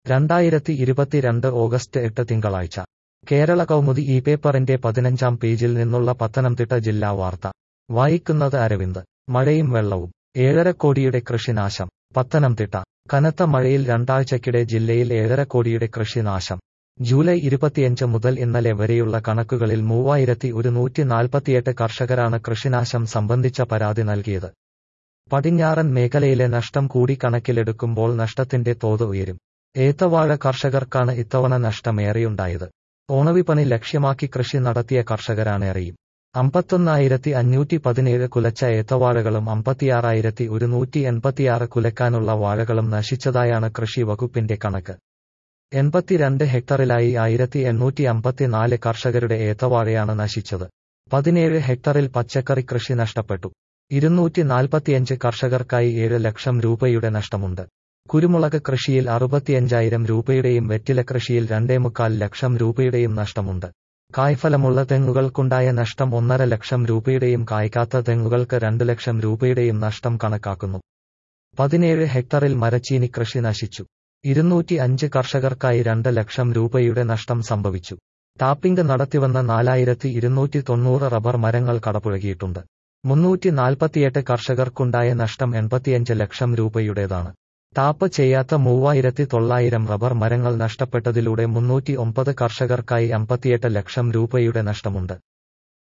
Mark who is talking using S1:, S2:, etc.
S1: രണ്ടായിരത്തി ഇരുപത്തിരണ്ട് ഓഗസ്റ്റ് എട്ട് തിങ്കളാഴ്ച കേരള കൗമുദി ഈ പേപ്പറിന്റെ പതിനഞ്ചാം പേജിൽ നിന്നുള്ള പത്തനംതിട്ട ജില്ലാ വാർത്ത വായിക്കുന്നത് അരവിന്ദ് മഴയും വെള്ളവും ഏഴര കോടിയുടെ കൃഷിനാശം പത്തനംതിട്ട കനത്ത മഴയിൽ രണ്ടാഴ്ചക്കിടെ ജില്ലയിൽ ഏഴര കോടിയുടെ കൃഷിനാശം ജൂലൈ ഇരുപത്തിയഞ്ച് മുതൽ ഇന്നലെ വരെയുള്ള കണക്കുകളിൽ മൂവായിരത്തി ഒരുന്നൂറ്റി നാൽപ്പത്തിയെട്ട് കർഷകരാണ് കൃഷിനാശം സംബന്ധിച്ച പരാതി നൽകിയത് പടിഞ്ഞാറൻ മേഖലയിലെ നഷ്ടം കൂടി കണക്കിലെടുക്കുമ്പോൾ നഷ്ടത്തിന്റെ തോത് ഉയരും ഏത്തവാഴ കർഷകർക്കാണ് ഇത്തവണ നഷ്ടമേറെയുണ്ടായത് ഓണവിപണി ലക്ഷ്യമാക്കി കൃഷി നടത്തിയ കർഷകരാണേറെയും അമ്പത്തൊന്നായിരത്തി അഞ്ഞൂറ്റി പതിനേഴ് കുലച്ച ഏത്തവാഴകളും അമ്പത്തിയാറായിരത്തി ഒരുന്നൂറ്റി എൺപത്തിയാറ് കുലക്കാനുള്ള വാഴകളും നശിച്ചതായാണ് കൃഷി വകുപ്പിന്റെ കണക്ക് എൺപത്തിരണ്ട് ഹെക്ടറിലായി ആയിരത്തി എണ്ണൂറ്റി അമ്പത്തിനാല് കർഷകരുടെ ഏത്തവാഴയാണ് നശിച്ചത് പതിനേഴ് ഹെക്ടറിൽ പച്ചക്കറി കൃഷി നഷ്ടപ്പെട്ടു ഇരുന്നൂറ്റി നാൽപ്പത്തിയഞ്ച് കർഷകർക്കായി ഏഴ് ലക്ഷം രൂപയുടെ നഷ്ടമുണ്ട് കുരുമുളക് കൃഷിയിൽ അറുപത്തിയഞ്ചായിരം രൂപയുടെയും വെറ്റില കൃഷിയിൽ രണ്ടേമുക്കാൽ ലക്ഷം രൂപയുടെയും നഷ്ടമുണ്ട് കായ്ഫലമുള്ള തെങ്ങുകൾക്കുണ്ടായ നഷ്ടം ഒന്നര ലക്ഷം രൂപയുടെയും കായ്ക്കാത്ത തെങ്ങുകൾക്ക് രണ്ട് ലക്ഷം രൂപയുടെയും നഷ്ടം കണക്കാക്കുന്നു പതിനേഴ് ഹെക്ടറിൽ മരച്ചീനി കൃഷി നശിച്ചു ഇരുന്നൂറ്റി അഞ്ച് കർഷകർക്കായി രണ്ട് ലക്ഷം രൂപയുടെ നഷ്ടം സംഭവിച്ചു ടാപ്പിംഗ് നടത്തിവന്ന നാലായിരത്തി ഇരുന്നൂറ്റി തൊണ്ണൂറ് റബ്ബർ മരങ്ങൾ കടപുഴകിയിട്ടുണ്ട് മുന്നൂറ്റി നാൽപ്പത്തിയെട്ട് കർഷകർക്കുണ്ടായ നഷ്ടം എൺപത്തിയഞ്ച് ലക്ഷം രൂപയുടേതാണ് ടാപ്പ് ചെയ്യാത്ത മൂവായിരത്തി തൊള്ളായിരം റബ്ബർ മരങ്ങൾ നഷ്ടപ്പെട്ടതിലൂടെ മുന്നൂറ്റി ഒമ്പത് കർഷകർക്കായി അമ്പത്തിയെട്ട് ലക്ഷം രൂപയുടെ നഷ്ടമുണ്ട്